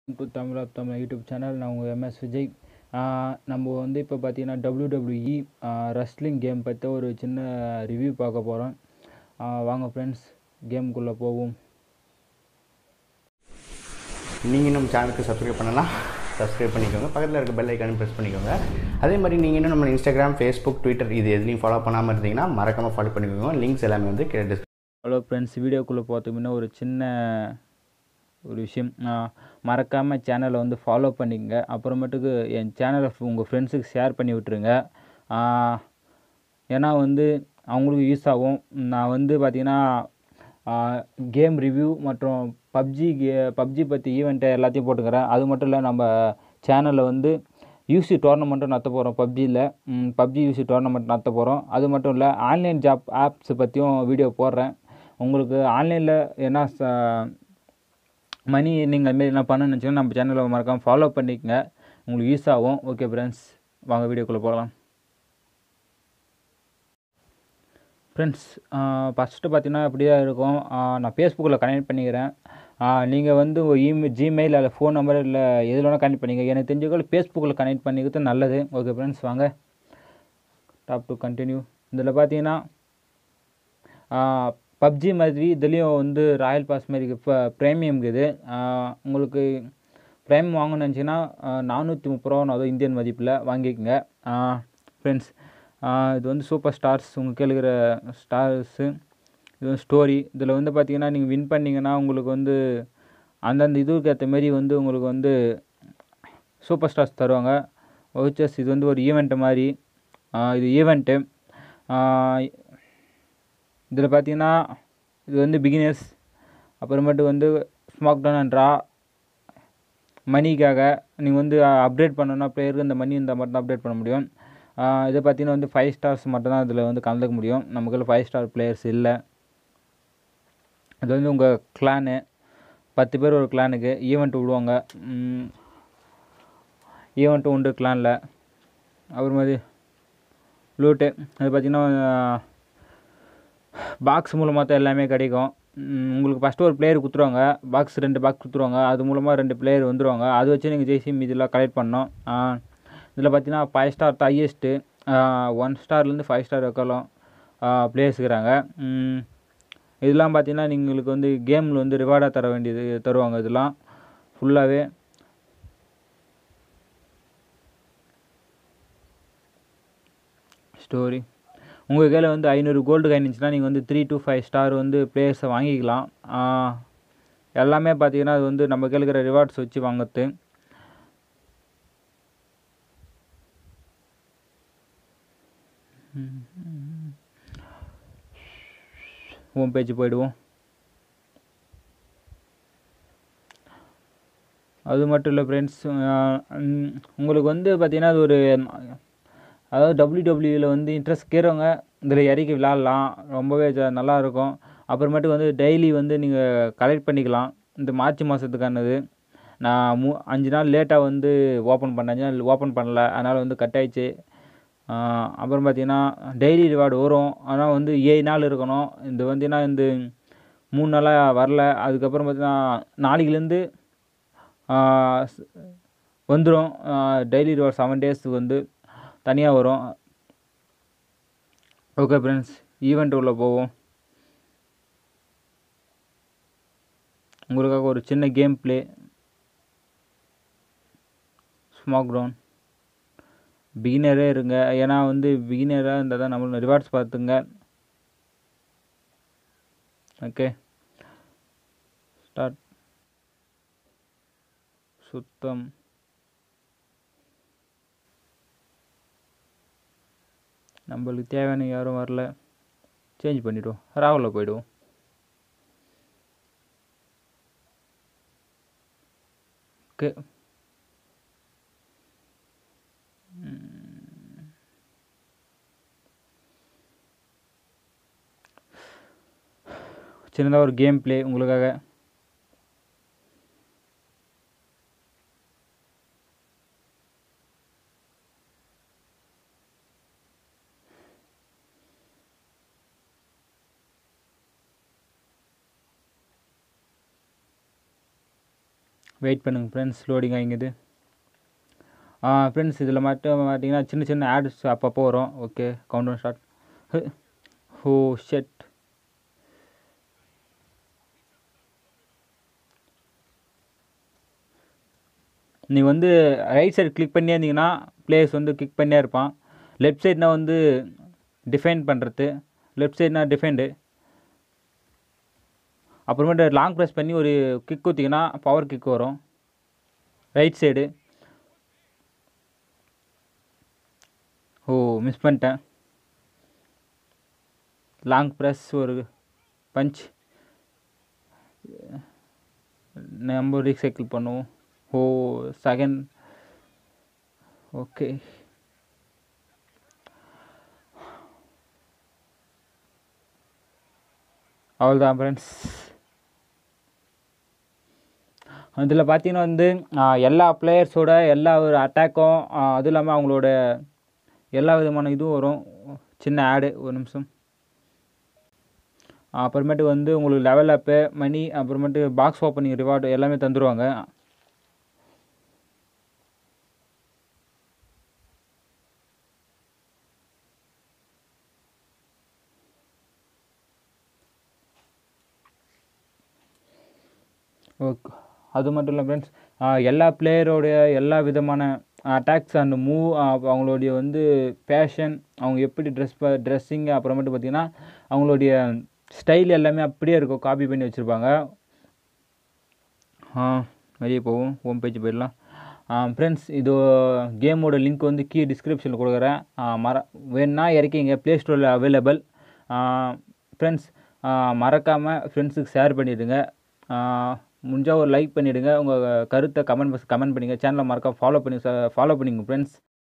to Tamil of Tamil YouTube channel நான் உங்கள் MS Vijay ஆஹ் நம்ம வந்து இப்போ பார்த்தீங்கன்னா டபிள்யூடபிள்யூஇ ரெஸ்லிங் கேம் பற்றி ஒரு சின்ன ரிவ்யூ பார்க்க போகிறோம் வாங்க ஃப்ரெண்ட்ஸ் கேமுக்குள்ளே போவோம் நீங்கள் இன்னும் சேனலுக்கு சப்ஸ்கிரைப் பண்ணலாம் சப்ஸ்கிரைப் பண்ணிக்கோங்க பக்கத்தில் இருக்க பெல் ஐக்கானும் ப்ரெஸ் பண்ணிக்கோங்க அதே மாதிரி நீங்கள் இன்னும் நம்ம இன்ஸ்டாகிராம் ஃபேஸ்புக் ட்விட்டர் இது எதுலையும் ஃபாலோ பண்ணாமல் இருந்தீங்கன்னா மறக்காமல் ஃபாலோ பண்ணிக்கோங்க லிங்க்ஸ் எல்லாமே வந்து கீழே டிஸ்க் ஹலோ ஃப்ரெண்ட்ஸ் வீடியோக்குள்ளே பார்த்தோம் முன்ன ஒரு சின்ன ஒரு விஷயம் மறக்காமல் சேனலை வந்து ஃபாலோ பண்ணிக்கங்க அப்புறமேட்டுக்கு என் சேனலை உங்கள் ஃப்ரெண்ட்ஸுக்கு ஷேர் பண்ணி விட்ருங்க ஆஹ் ஏன்னா வந்து அவங்களுக்கு யூஸ் ஆகும் நான் வந்து பார்த்திங்கன்னா கேம் ரிவ்யூ மற்றும் பப்ஜி கே பப்ஜி பற்றி ஈவெண்ட்டை எல்லாத்தையும் போட்டுக்கிறேன் அது மட்டும் இல்லை நம்ம சேனலில் வந்து யூசி டோர்னமெண்ட்டும் நடத்த போகிறோம் பப்ஜியில் பப்ஜி யூசி டோர்னமெண்ட் நடத்த போகிறோம் அது மட்டும் இல்லை ஆன்லைன் ஜாப் ஆப்ஸ் பற்றியும் வீடியோ போடுறேன் உங்களுக்கு ஆன்லைனில் என்ன ச மணி நீங்கள் அதுமாரி என்ன பண்ணணும்னு நினச்சிங்கன்னா நம்ம சேனலை மறக்காமல் ஃபாலோ பண்ணிக்கங்க உங்களுக்கு யூஸ் ஆகும் ஓகே ஃப்ரெண்ட்ஸ் வாங்க வீடியோக்குள்ளே போகலாம் ஃப்ரெண்ட்ஸ் ஃபஸ்ட்டு பார்த்தீங்கன்னா இப்படி தான் இருக்கும் ஆஹ் நான் ஃபேஸ்புக்கில் கனெக்ட் பண்ணிக்கிறேன் நீங்கள் வந்து இமெயில் ஜிமெயில் அல்ல ஃபோன் நம்பர் இல்லை எதில் வேணால் கனெக்ட் பண்ணிக்க எனக்கு தெரிஞ்சவங்க ஃபேஸ்புக்கில் கனெக்ட் பண்ணிக்கிறது நல்லது ஓகே ஃப்ரெண்ட்ஸ் வாங்க டாப் டு கண்டினியூ இதில் பார்த்தீங்கன்னா பப்ஜி மாதிரி இதுலேயும் வந்து ராயல் பாஸ் மாதிரி இப்போ ப்ரீமியம் இருக்குது ஆஹ் உங்களுக்கு ப்ரைம் வாங்கணும்னு நினச்சிங்கன்னா நானூற்றி முப்பது ரூபா அதுவும் இந்தியன் மதிப்பில் வாங்கிக்கோங்க ஃப்ரெண்ட்ஸ் இது வந்து சூப்பர் ஸ்டார்ஸ் உங்களுக்கு கேளுக்கிற ஸ்டார்ஸு இது வந்து ஸ்டோரி இதில் வந்து பார்த்தீங்கன்னா நீங்கள் வின் பண்ணிங்கன்னா உங்களுக்கு வந்து அந்தந்த இதுக்கு ஏற்ற மாரி வந்து உங்களுக்கு வந்து சூப்பர் ஸ்டார்ஸ் தருவாங்க வவுச்சர்ஸ் இது வந்து ஒரு ஈவெண்ட்டு மாதிரி ஆஹ் இது ஈவெண்ட்டு இதில் பார்த்தீங்கன்னா இது வந்து பிகினர்ஸ் அப்புறமேட்டு வந்து ஸ்மாக் டவுன் அண்ட் ரா மணிக்காக நீங்கள் வந்து அப்டேட் பண்ணணும்னா பிளேயருக்கு இந்த மணி இருந்தால் மட்டும் அப்டேட் பண்ண முடியும் ஆஹ் இதை பார்த்தீங்கன்னா வந்து ஃபைவ் ஸ்டார்ஸ் மட்டும் தான் இதில் வந்து கலந்துக்க முடியும் நமக்குள்ள ஃபைவ் ஸ்டார் பிளேயர்ஸ் இல்லை இது வந்து உங்கள் கிளானு பத்து பேர் ஒரு கிளானுக்கு ஈவெண்ட் விடுவாங்க ஈவெண்ட்டும் உண்டு கிளானில் அப்புறமாதிரி லூட்டு அது பார்த்தீங்கன்னா பாக்ஸ் மூலமாக தான் எல்லாமே கிடைக்கும் ம், உங்களுக்கு ஃபஸ்ட்டு ஒரு பிளேயர் கொடுத்துருவாங்க பாக்ஸ் ரெண்டு பாக்ஸ் கொடுத்துருவாங்க அது மூலமாக ரெண்டு பிளேயர் வந்துருவாங்க அது வச்சு நீங்கள் ஜெய்சி மீதிலாம் கலெக்ட் பண்ணோம் இதில் பார்த்தீங்கன்னா ஃபைவ் ஸ்டார் தான் ஹையஸ்ட்டு ஒன் ஸ்டார்லேருந்து ஃபைவ் ஸ்டார் வைக்கலாம் பிளேயர்ஸ் இருக்கிறாங்க ம், இதெல்லாம் பார்த்தீங்கன்னா நீங்களுக்கு வந்து கேமில் வந்து ரிவார்டாக தர வேண்டியது தருவாங்க இதெல்லாம் ஃபுல்லாகவே ஸ்டோரி உங்கள் கையில் வந்து ஐநூறு கோல்டு காயின் இருந்துச்சுன்னா நீங்கள் வந்து த்ரீ to ஃபைவ் ஸ்டார் வந்து பிளேயர்ஸை வாங்கிக்கலாம் ஆஹ் எல்லாமே பார்த்தீங்கன்னா அது வந்து நம்ம கையில் இருக்கிற ரிவார்ட்ஸ் வச்சு வாங்குறது ஹோம் பேஜ் போயிடுவோம் அது மட்டும் இல்லை ஃப்ரெண்ட்ஸ் உங்களுக்கு வந்து பார்த்தீங்கன்னா அது ஒரு அதாவது டபிள்யூடபிள்யூவில் வந்து இன்ட்ரெஸ்ட் கேறவங்க இதில் இறக்கி விளாட்லாம் ரொம்பவே ஜ- நல்லா இருக்கும் அப்புறமேட்டுக்கு வந்து டெய்லி வந்து நீங்கள் கலெக்ட் பண்ணிக்கலாம் இந்த மார்ச் மாதத்துக்கானது நான் மூ அஞ்சு நாள் லேட்டாக வந்து ஓப்பன் பண்ணேன் அஞ்சு நாள் ஓப்பன் பண்ணல அதனால் வந்து கட் ஆயிடுச்சு ஆஹ் அப்புறம் பார்த்தீங்கன்னா டெய்லி ரிவார்டு வரும் ஆனால் வந்து ஏழு நாள் இருக்கணும் இது வந்துன்னா இந்த மூணு நாளாக வரல அதுக்கப்புறம் பார்த்தீங்கன்னா நாளைக்குலேருந்து வந்துடும் டெய்லி ரிவார்ட் செவன் டேஸ் வந்து தனியாக வரும் ஓகே ஃப்ரெண்ட்ஸ் ஈவெண்ட் உள்ள போவோம் உங்களுக்காக ஒரு சின்ன கேம் ப்ளே ஸ்மாக் டவுன் பிகினரே இருங்க ஏன்னா வந்து பிகினராக இருந்தால் தான் நம்மளுக்கு ரிவார்ட்ஸ் பார்த்துங்க ஓகே ஸ்டார்ட் சுத்தம் நம்மளுக்கு தேவையான யாரும் வரல சேஞ்ச் பண்ணிவிடுவோம் ராகுலில் போயிடுவோம் ஓகே சின்னதாக ஒரு கேம் ப்ளே உங்களுக்காக வெயிட் பண்ணுங்கள் ஃப்ரெண்ட்ஸ் லோடிங் ஆகிங்குது ஃப்ரெண்ட்ஸ் இதில் மட்டும் பார்த்தீங்கன்னா சின்ன சின்ன ஆட்ஸ் அப்பப்போ வரும் ஓகே கவுண்ட் டவுன் ஸ்டார்ட் ஹோ ஷெட் நீ வந்து ரைட் சைடு கிளிக் பண்ணியே இருந்தீங்கன்னா பிளேயர்ஸ் வந்து கிளிக் பண்ணியே இருப்பான் லெஃப்ட் சைட்னா வந்து டிஃபைன் பண்ணுறது லெஃப்ட் சைட்னா டிஃபைண்டு அப்புறமேட்டு லாங் ப்ரெஸ் பண்ணி ஒரு கிக் குத்திங்கன்னா பவர் கிக் வரும் ரைட் சைடு ஓ மிஸ் பண்ணிட்டேன் லாங் ப்ரெஸ் ஒரு பஞ்ச் நம்ம ரீசைக்கிள் பண்ணுவோம் ஓ செகண்ட் ஓகே அவ்வளோதான் ஃப்ரெண்ட்ஸ் அதில் பார்த்தீங்கன்னா வந்து ஆஹ், எல்லா பிளேயர்ஸோட எல்லா ஒரு அட்டாக்கும் அதுவும் இல்லாமல் அவங்களோட எல்லா விதமான இதுவும் வரும் சின்ன ஆடு ஒரு நிமிஷம் அப்புறமேட்டு வந்து உங்களுக்கு லெவல் அப்பு மணி அப்புறமேட்டு பாக்ஸ் ஓப்பனிங் ரிவார்டு எல்லாமே தந்துடுவாங்க ஓகே அது மட்டும் இல்லை ஃப்ரெண்ட்ஸ் எல்லா பிளேயரோடைய எல்லா விதமான அட்டாக்ஸ் அண்ட் மூவ் அவங்களுடைய வந்து பேஷன் அவங்க எப்படி ட்ரெஸ் ப ட்ரெஸ்ஸிங் அப்புறமேட்டு பார்த்தீங்கன்னா அவங்களுடைய ஸ்டைல் எல்லாமே அப்படியே இருக்கும் காப்பி பண்ணி வச்சுருப்பாங்க ஆ வெளியே போவோம் ஹோம் பேஜ் போயிடலாம் ஃப்ரெண்ட்ஸ் இது கேமோட லிங்க் வந்து கீ டிஸ்கிரிப்ஷனில் கொடுக்குறேன் ஆ, மற வேணுன்னா இறக்கிங்க ப்ளே ஸ்டோரில் அவைலபிள் ஃப்ரெண்ட்ஸ் மறக்காமல் ஃப்ரெண்ட்ஸுக்கு ஷேர் பண்ணிவிடுங்க முடிஞ்சால் ஒரு லைக் பண்ணிவிடுங்க உங்கள் கருத்தை கமெண்ட் பாக்ஸ் கமெண்ட் பண்ணுங்கள் சேனலை மறக்காம ஃபாலோ பண்ணி ஃபாலோ பண்ணிங்க ஃப்ரெண்ட்ஸ்